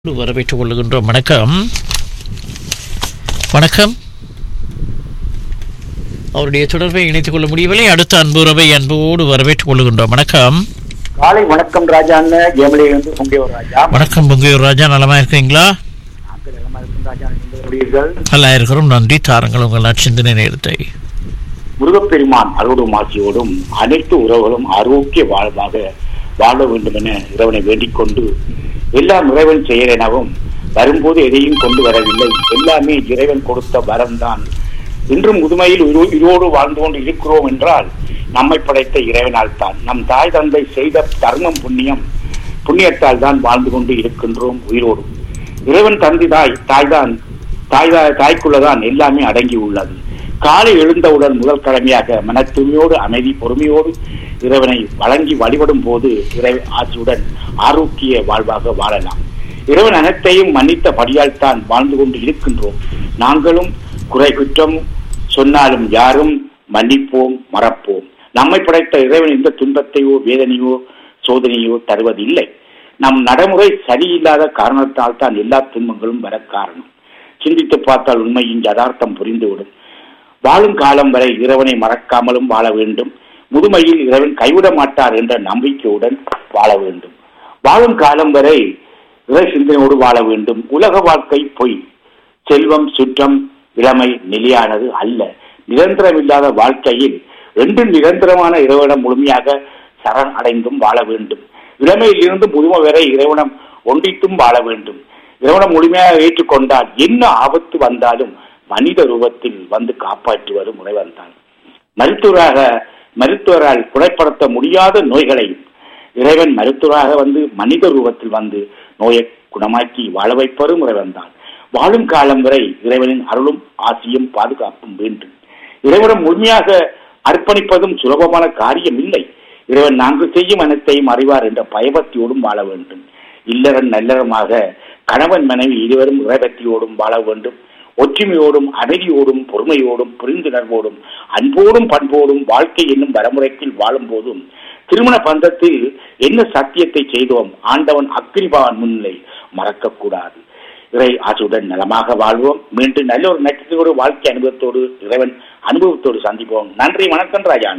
வரவேற்றுக் கொள்கின்றோம் வணக்கம் வணக்கம் அவருடைய தொடர்பை இணைத்துக் கொள்ள முடியவில்லை அடுத்த அன்புறவை அன்போடு வரவேற்றுக் கொள்கின்றோம் வணக்கம் காலை வணக்கம் ராஜான்னு ஜெயமலியிலிருந்து பொங்கியவர் ராஜா வணக்கம் பொங்கையூர் ராஜா நலமா இருக்கீங்களா நாங்கள் நலமா இருக்கும் ராஜா நீங்கள் எப்படிகள் நல்லா இருக்கிறோம் நன்றி தாருங்கள் உங்கள் நச்சிந்தனை நேரத்தை முருகப்பெருமான் அருளும் ஆசியோடும் அனைத்து உறவுகளும் ஆரோக்கிய வாழ்வாக வாழ வேண்டும் என இறைவனை வேண்டிக் கொண்டு எல்லாம் இறைவன் செயல் எனவும் வரும்போது எதையும் கொண்டு வரவில்லை எல்லாமே இறைவன் கொடுத்த வரம்தான் இன்றும் முதுமையில் உயிரோ- உயிரோடு வாழ்ந்து கொண்டு இருக்கிறோம் என்றால் நம்மை படைத்த இறைவனால் தான் நம் தாய் தந்தை செய்த தர்மம் புண்ணியம் புண்ணியத்தால் தான் வாழ்ந்து கொண்டு இருக்கின்றோம் உயிரோடு இறைவன் தந்தி தாய் தாய்தான் தாய் தாய்க்குள்ளதான் எல்லாமே அடங்கி உள்ளது காலை எழுந்தவுடன் முதல் கடமையாக மன தூய்மையோடு அமைதி பொறுமையோடு இறைவனை வழங்கி வழிபடும் போது இறை ஆட்சியுடன் ஆரோக்கிய வாழ்வாக வாழலாம் இறைவன் அனைத்தையும் மன்னித்த படியால் தான் வாழ்ந்து கொண்டு இருக்கின்றோம் நாங்களும் குறை குற்றம் சொன்னாலும் யாரும் மன்னிப்போம் மறப்போம் நம்மை படைத்த இறைவன் எந்த துன்பத்தையோ வேதனையோ சோதனையோ தருவதில்லை நம் நடைமுறை சரியில்லாத காரணத்தால் தான் எல்லா துன்பங்களும் வர காரணம் சிந்தித்து பார்த்தால் உண்மையின் யதார்த்தம் புரிந்துவிடும் வாழும் காலம் வரை இறைவனை மறக்காமலும் வாழ வேண்டும் முதுமையில் இறைவன் கைவிட மாட்டார் என்ற நம்பிக்கையுடன் வாழ வேண்டும் வாழும் காலம் வரை இறை சிந்தனையோடு வாழ வேண்டும் உலக வாழ்க்கை பொய் செல்வம் சுற்றம் இளமை நிலையானது அல்ல நிரந்தரமில்லாத வாழ்க்கையில் ரெண்டும் நிரந்தரமான இறைவனம் முழுமையாக சரண் அடைந்தும் வாழ வேண்டும் இளமையிலிருந்து முதுமை வரை இறைவனம் ஒன்றித்தும் வாழ வேண்டும் இறைவனம் முழுமையாக ஏற்றுக்கொண்டால் என்ன ஆபத்து வந்தாலும் மனித ரூபத்தில் வந்து காப்பாற்றி வரும் இறைவன் தான் மருத்துவராக மருத்துவரால் குணப்படுத்த முடியாத நோய்களையும் இறைவன் மருத்துவராக வந்து மனித ரூபத்தில் வந்து நோயை குணமாக்கி வாழ வைப்பவரும் இறைவன் தான் வாழும் காலம் வரை இறைவனின் அருளும் ஆசியும் பாதுகாப்பும் வேண்டும் இறைவனம் முழுமையாக அர்ப்பணிப்பதும் சுலபமான காரியம் இல்லை இறைவன் நாங்கள் செய்யும் அனைத்தையும் அறிவார் என்ற பயபக்தியோடும் வாழ வேண்டும் இல்லறன் நல்லறமாக கணவன் மனைவி இருவரும் இறைபக்தியோடும் வாழ வேண்டும் ஒற்றுமையோடும் அமைதியோடும் பொறுமையோடும் புரிந்துணர்வோடும் அன்போடும் பண்போடும் வாழ்க்கை என்னும் வரமுறையில் வாழும் போதும் திருமண பந்தத்தில் என்ன சத்தியத்தை செய்தோம் ஆண்டவன் அக்னிபாவன் முன்னிலை மறக்கக்கூடாது இறை ஆசையுடன் நலமாக வாழ்வோம் மீண்டும் நல்ல ஒரு நட்சத்திரோடு வாழ்க்கை அனுபவத்தோடு இறைவன் அனுபவத்தோடு சந்திப்போம் நன்றி வணக்கம் ராஜா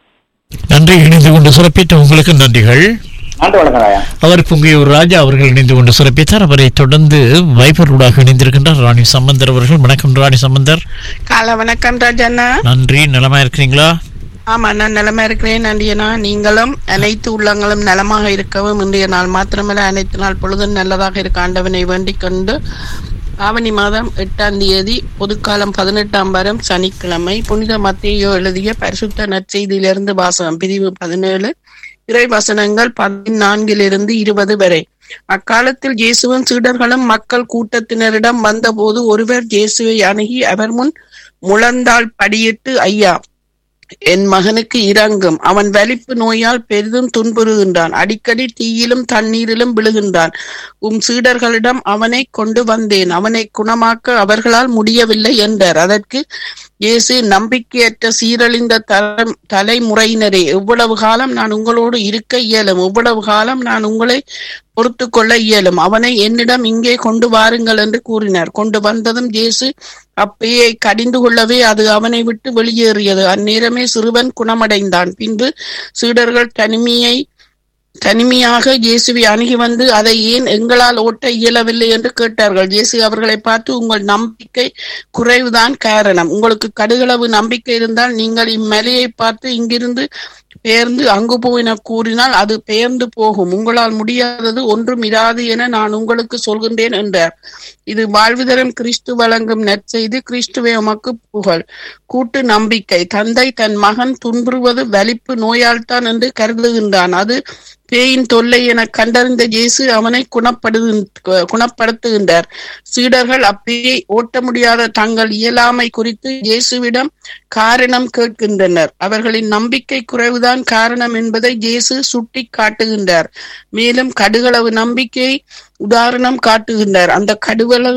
நன்றி இணைந்து கொண்டு சிறப்பித்த உங்களுக்கு நன்றிகள் நன்றி வணக்கம் ராஜா அவர் பொங்கையூர் ராஜா அவர்கள் இணைந்து கொண்டு சிறப்பித்தார் அவரை தொடர்ந்து வைபரூடாக இணைந்திருக்கின்றார் ராணி சம்பந்தர் அவர்கள் வணக்கம் ராணி சம்பந்தர் காலை வணக்கம் ராஜண்ணா நன்றி நலமா இருக்கிறீங்களா ஆமா நான் நலமா இருக்கிறேன் நன்றியண்ணா நீங்களும் அனைத்து உள்ளங்களும் நலமாக இருக்கவும் இன்றைய நாள் மாத்திரமல்ல அனைத்து நாள் பொழுதும் நல்லதாக இருக்க ஆண்டவனை வேண்டிக் கொண்டு ஆவணி மாதம் எட்டாம் தேதி பொதுக்காலம் பதினெட்டாம் வாரம் சனிக்கிழமை புனித மத்தேயோ எழுதிய பரிசுத்த நற்செய்தியிலிருந்து வாசகம் பிரிவு பதினேழு இறை வசனங்கள் பதினான்கிலிருந்து இருபது வரை அக்காலத்தில் இயேசுவும் சீடர்களும் மக்கள் கூட்டத்தினரிடம் வந்தபோது ஒருவர் இயேசுவை அணுகி அவர் முன் முழந்தாள் படியிட்டு ஐயா என் மகனுக்கு இறங்கும் அவன் வலிப்பு நோயால் பெரிதும் துன்புறுகின்றான் அடிக்கடி தீயிலும் தண்ணீரிலும் விழுகின்றான் உம் சீடர்களிடம் அவனை கொண்டு வந்தேன் அவனை குணமாக்க அவர்களால் முடியவில்லை என்றார் அதற்கு இயேசு நம்பிக்கையற்ற சீரழிந்த தரம் தலைமுறையினரே எவ்வளவு காலம் நான் உங்களோடு இருக்க இயலும் எவ்வளவு காலம் நான் உங்களை பொறுத்து கொள்ள இயலும் அவனை என்னிடம் இங்கே கொண்டு வாருங்கள் என்று கூறினார் கொண்டு வந்ததும் இயேசு அப்பேயை கடிந்து கொள்ளவே அது அவனை விட்டு வெளியேறியது அந்நேரமே சிறுவன் குணமடைந்தான் பின்பு சீடர்கள் தனிமையை தனிமையாக இயேசுவை அணுகி வந்து அதை ஏன் எங்களால் ஓட்ட இயலவில்லை என்று கேட்டார்கள் இயேசு அவர்களை பார்த்து உங்கள் நம்பிக்கை குறைவுதான் காரணம் உங்களுக்கு கடுகளவு நம்பிக்கை இருந்தால் நீங்கள் இம்மலையை பார்த்து இங்கிருந்து பெயர்ந்து அங்கு போய் என கூறினால் அது பெயர்ந்து போகும் உங்களால் முடியாதது ஒன்றும் இராது என நான் உங்களுக்கு சொல்கின்றேன் என்றார் இது வாழ்வு தரும் கிறிஸ்து வழங்கும் நற்செய்தி கிறிஸ்துவே உமக்கு புகழ் கூட்டு நம்பிக்கை தந்தை தன் மகன் துன்புறுவது வலிப்பு நோயால்தான் என்று கருதுகின்றான் அது பேயின் தொல்லை என கண்டறிந்த இயேசு அவனை குணப்படு குணப்படுத்துகின்றார் சீடர்கள் அப்பேயை ஓட்ட முடியாத தங்கள் இயலாமை குறித்து இயேசுவிடம் காரணம் கேட்கின்றனர் அவர்களின் நம்பிக்கை குறைவுதான் காரணம் என்பதை இயேசு சுட்டி காட்டுகின்றார் மேலும் கடுகளவு நம்பிக்கை உதாரணம் காட்டுகின்றார் அந்த கடுகளவு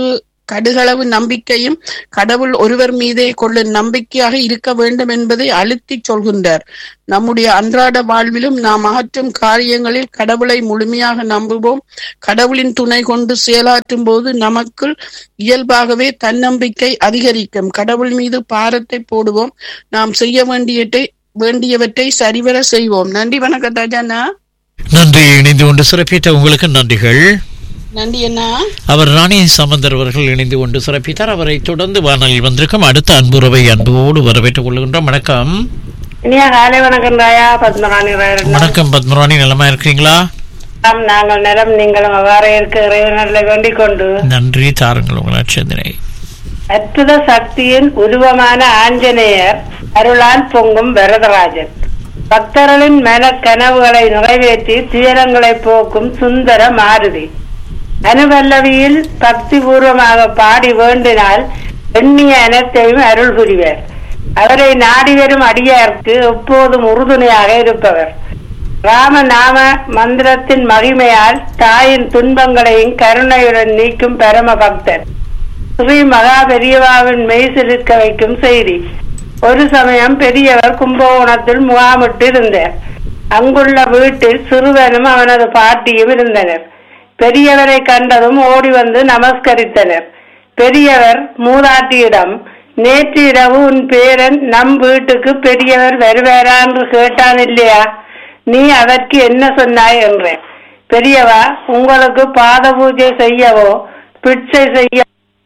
கடுகளவு நம்பிக்கையும் கடவுள் ஒருவர் மீதே கொள்ளும் நம்பிக்கையாக இருக்க வேண்டும் என்பதை அழுத்திச் சொல்கின்றார் நம்முடைய அன்றாட வாழ்விலும் நாம் ஆற்றும் காரியங்களில் கடவுளை முழுமையாக நம்புவோம் கடவுளின் துணை கொண்டு செயலாற்றும் போது நமக்குள் இயல்பாகவே தன்னம்பிக்கை அதிகரிக்கும் கடவுள் மீது பாரத்தை போடுவோம் நாம் செய்ய வேண்டியதை வேண்டியவற்றை சரிவர செய்வோம் நன்றி வணக்கம் ராஜாண்ணா நன்றி இணைந்து கொண்டு சிறப்பித்த உங்களுக்கு நன்றிகள் நன்றி அண்ணா அவர் ராணி சம்பந்தர் அவர்கள் இணைந்து கொண்டு சிறப்பித்தார் அவரை தொடர்ந்து வானலில் வந்திருக்கும் அடுத்த அன்புறவை அன்போடு வரவேற்றுக் கொள்கின்றோம் வணக்கம் இனியா காலை வணக்கம் ராயா பத்மராணி ராயரட்னம். வணக்கம் பத்மராணி நலமா இருக்கிறீங்களா ஆம், நாங்கள் நிலம் நீங்களும் அவ்வாறு இருக்க இறைவனர்களை வேண்டிக் கொண்டு நன்றி தாருங்கள் உங்கள் அச்சந்தினை அற்புத சக்தியின் உருவமான ஆஞ்சநேயர் அருளால் பொங்கும் வரதராஜன் பக்தர்களின் மன கனவுகளை நிறைவேற்றி துயரங்களை போக்கும் சுந்தர மாருதி அனுபல்லவியில் பக்தி பூர்வமாக பாடி வேண்டினால் எண்ணிய அனைத்தையும் அருள் புரிவர் அவரை நாடி வரும் அடியார்க்கு எப்போதும் உறுதுணையாக இருப்பவர் ராம நாம மந்திரத்தின் மகிமையால் தாயின் துன்பங்களையும் கருணையுடன் நீக்கும் பரம பக்தர் ஸ்ரீ மகா பெரியவாவின் மெய் சிலிர்க்க வைக்கும் செய்தி ஒரு சமயம் பெரியவர் கும்பகோணத்தில் முகாமிட்டு இருந்தார் அங்குள்ள வீட்டில் சிறுவனும் அவனது பாட்டியும் இருந்தனர் பெரியவரை கண்டதும் ஓடி வந்து நமஸ்கரித்தனர் பெரியவர் மூதாட்டியிடம் நேற்று இரவு உன் பேரன் நம் வீட்டுக்கு பெரியவர் வருவாரா என்று கேட்டான் இல்லையா நீ அதற்கு என்ன சொன்னாய் என்றேன் பெரியவா உங்களுக்கு பாத பூஜை செய்யவோ பிட்சை செய்ய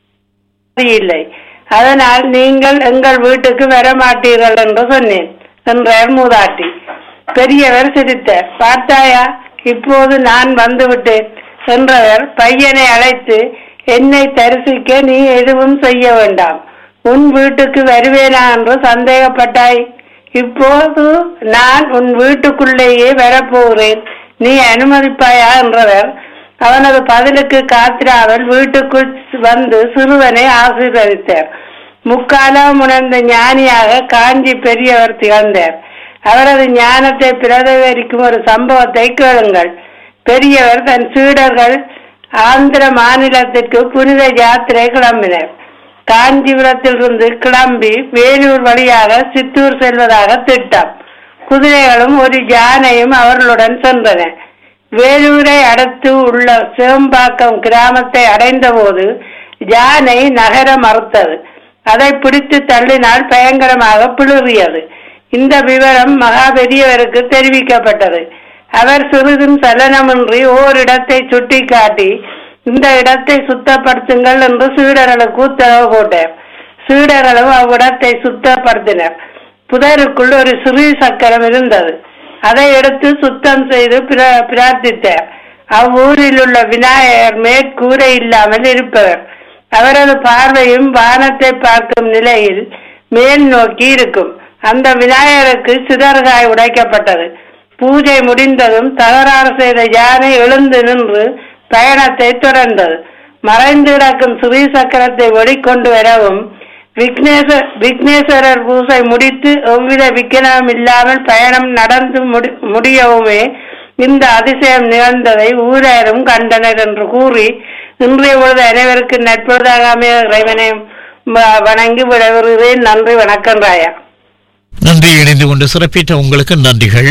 இல்லை அதனால் நீங்கள் எங்கள் வீட்டுக்கு வர மாட்டீர்கள் என்று சொன்னேன் என்றார் மூதாட்டி பெரியவர் சிரித்தார் பார்த்தாயா இப்போது நான் வந்து விட்டேன் என்றவர் பையனை அழைத்து என்னை தரிசிக்க நீ எதுவும் செய்ய வேண்டாம் உன் வீட்டுக்கு வருவேனா என்று சந்தேகப்பட்டாய் இப்போது நான் உன் வீட்டுக்குள்ளேயே வரப்போகிறேன் நீ அனுமதிப்பாயா என்றவர் அவனது பதிலுக்கு காத்திராமல் வீட்டுக்குள் வந்து சிறுவனை ஆசீர்வதித்தார் முக்காலம் உணர்ந்த ஞானியாக காஞ்சி பெரியவர் திகழ்ந்தார் அவரது ஞானத்தை பிரதிபலிக்கும் ஒரு சம்பவத்தை கேளுங்கள் பெரியவர் தன் சீடர்கள் ஆந்திர மாநிலத்திற்கு புனித யாத்திரை கிளம்பினர் காஞ்சிபுரத்திலிருந்து கிளம்பி வேலூர் வழியாக சித்தூர் செல்வதாக திட்டம் குதிரைகளும் ஒரு யானையும் அவர்களுடன் சென்றன வேலூரை அடுத்து உள்ள சிவம்பாக்கம் கிராமத்தை அடைந்தபோது யானை நகர மறுத்தது அதை பிடித்து தள்ளினால் பயங்கரமாக பிளிறியது இந்த விவரம் மகாபெரியவருக்கு தெரிவிக்கப்பட்டது அவர் சிறிதும் சலனமின்றி ஓரிடத்தை சுட்டிக்காட்டி இந்த இடத்தை சுத்தப்படுத்துங்கள் என்று சீடர்களுக்கு உத்தரவு போட்டார் சீடர்களும் அவ்விடத்தை சுத்தப்படுத்தினர் புதருக்குள் ஒரு சிறு சக்கரம் இருந்தது அதை எடுத்து சுத்தம் செய்து பிர- பிரார்த்தித்தார் அவ்வூரில் உள்ள விநாயகர் மேற்கூரை இல்லாமல் இருப்பவர் அவரது பார்வையும் வானத்தை பார்க்கும் நிலையில் மேல் நோக்கி இருக்கும் அந்த விநாயகருக்கு சிதறுகாய் உடைக்கப்பட்டது பூஜை முடிந்ததும் தகராறு செய்த யானை எழுந்து நின்று பயணத்தை தொடர்ந்தது மறைந்து கிடக்கும் ஸ்ரீ சக்கரத்தை வெளிக்கொண்டு வரவும் விக்னேச விக்னேஸ்வரர் பூசை முடித்து எவ்வித விக்கனமும் இல்லாமல் பயணம் நடந்து முடி முடியவுமே இந்த அதிசயம் நிகழ்ந்ததை ஊராரும் கண்டனர் என்று கூறி இன்றைய பொழுது அனைவருக்கு நட்பொழுதாக அமைய இறைவனை வ- வணங்கி விடைபெறுகிறேன் நன்றி வணக்கம் ராயா நன்றி இணைந்து கொண்டு சிறப்பித்த உங்களுக்கு நன்றிகள்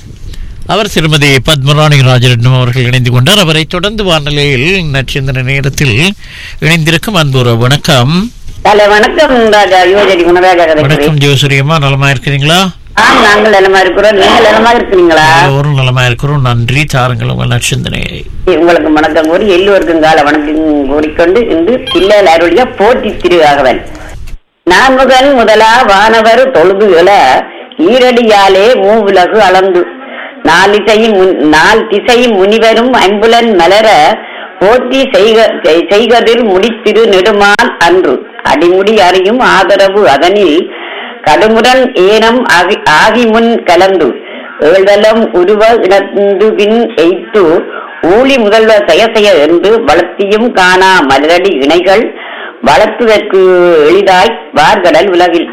அவர் திருமதி பத்மராணி ராஜரட்னம் அவர்கள் இணைந்து கொண்டார் அவரை தொடர்ந்து வானிலையில் நச்சிந்தன நேரத்தில் இணைந்திருக்கும் அன்புற வணக்கம் ஹலோ வணக்கம் ராஜா யுவஜரி குணராஜா கதைக்கிறேன் வணக்கம் ஜோசரியம்மா நலமா இருக்கிறீங்களா ஆ நாங்கள் நலமா இருக்கிறோம் நீங்க நலமா இருக்கிறீங்களா எல்லோரும் நலமா இருக்கிறோம் நன்றி தாருங்கள் உங்கள் நச்சிந்தனையை உங்களுக்கு வணக்கம் கூறி எல்லோருக்கும் கால வணக்கம் கூறிக்கொண்டு இன்று பிள்ளைகள் அருளிய போட்டி திருவாகவன் நான்முகன் முதலா வானவர் தொழுதுகள ஈரடியாலே மூவுலகு அளந்து நாலிசையும் முன்- நால் திசையும் முனிவரும் அன்புலன் மலர போற்றி செய்க செய்- செய்கதில் முடித்திரு நெடுமால் அன்று அடிமுடி அறியும் ஆதரவு அதனில் கடுமுடன் ஏனம் ஆகி- ஆகி முன் கலந்து ஏழ்தலம் உருவ இடந்து பின் எய்த்து ஊழி முதல்வ செயசெய என்று வளர்த்தியும் காணா மலரடி இணைகள் வளர்த்துவதற்கு எளிதாய் வார்கடல் உலகில்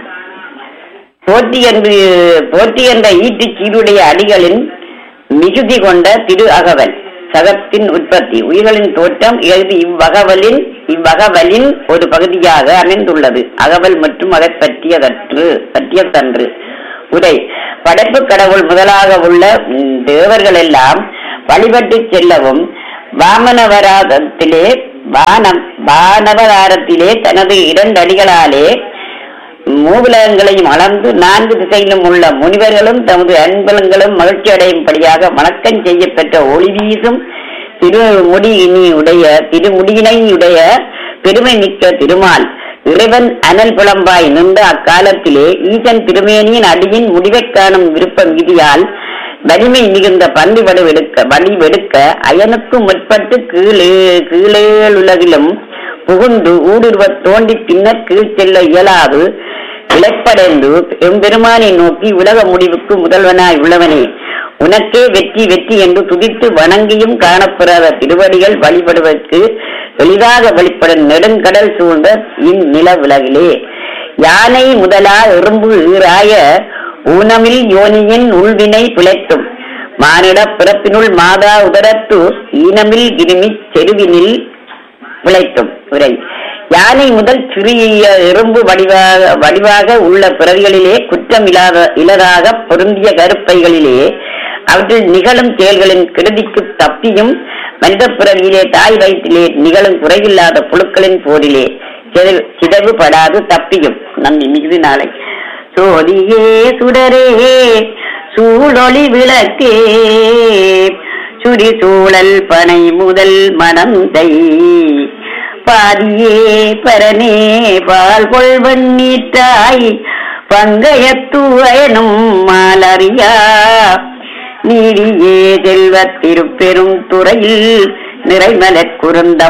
போற்றி என்று போற்றி என்ற ஈட்டுச் சீருடைய அடிகளின் மிகுதி கொண்ட திரு அகவல் சகத்தின் உற்பத்தி உயிர்களின் தோற்றம் இது இவ்வகவலின் இவ்வகவலின் ஒரு பகுதியாக அமைந்துள்ளது அகவல் மற்றும் அதை பற்றியதற்று பற்றியதன்று உரை படைப்பு கடவுள் முதலாக உள்ள ம், தேவர்கள் எல்லாம் வழிபட்டு செல்லவும் வாமனவராதத்திலே வானம் வானவதாரத்திலே தனது இரண்டு அடிகளாலே மூவுலகங்களையும் அளந்து நான்கு திசையிலும் உள்ள முனிவர்களும் தமது அன்பலங்களும் மகிழ்ச்சி அடையும்படியாக வணக்கம் செய்யப்பெற்ற ஒளி வீசும் திருமுடியினையுடைய திருமுடியினையுடைய பெருமை மிக்க திருமால் இறைவன் அனல் புலம்பாய் நின்ற அக்காலத்திலே ஈசன் திருமேனியின் அடியின் முடிவைக் காணும் விருப்பம் விதியால் வலிமை மிகுந்த பன்றி வடிவெடுக்க வடிவெடுக்க அயனுக்கு முற்பட்டு கீழே கீழேயுலகிலும் புகுந்து ஊடுருவத் தோண்டி பின்னர் கீழ் செல்ல இயலாது இழைப்படைந்து எம்பெருமானை நோக்கி உலக முடிவுக்கு முதல்வனாய் உள்ளவனே உனக்கே வெற்றி வெற்றி என்று துதித்து வணங்கியும் காணப்பெறாத திருவடிகள் வழிபடுவதற்கு எளிதாக வெளிப்படும் நெடுங்கடல் சூழ்ந்த இந்நில உலகிலே யானை முதலா எறும்பு ஈராய ஊனமில் யோனியின் உள்வினை பிழைத்தும் மானிட பிறப்பினுள் மாதா உதரத்து ஈனமில் கிருமிச் செருவினில் விளைத்தும் உரை யானை முதல் சிறிய எறும்பு வடிவாக வடிவாக உள்ள பிறவிகளிலே குற்றம் இல்லாத இலராக பொருந்திய கருப்பைகளிலே அவற்றில் நிகழும் செயல்களின் கெடுதிக்கு தப்பியும் மனித பிறவியிலே தாய் வயிற்றிலே நிகழும் குறையில்லாத புழுக்களின் போரிலே சிதைவு- சிதைவுபடாது தப்பியும் நன்றி மிகுதி நாளை சோதியே சுடரே சூழொளி விளக்கே சுரி சூழல் பனை முதல் மணந்தை பாதியே பரனே பால் கொள்வன் நீட்டாய் பங்கயத்துவயனும் மாலறியா நீதியே செல்வத் திருப்பெரும் துறையில் நிறைமலர் குறுந்த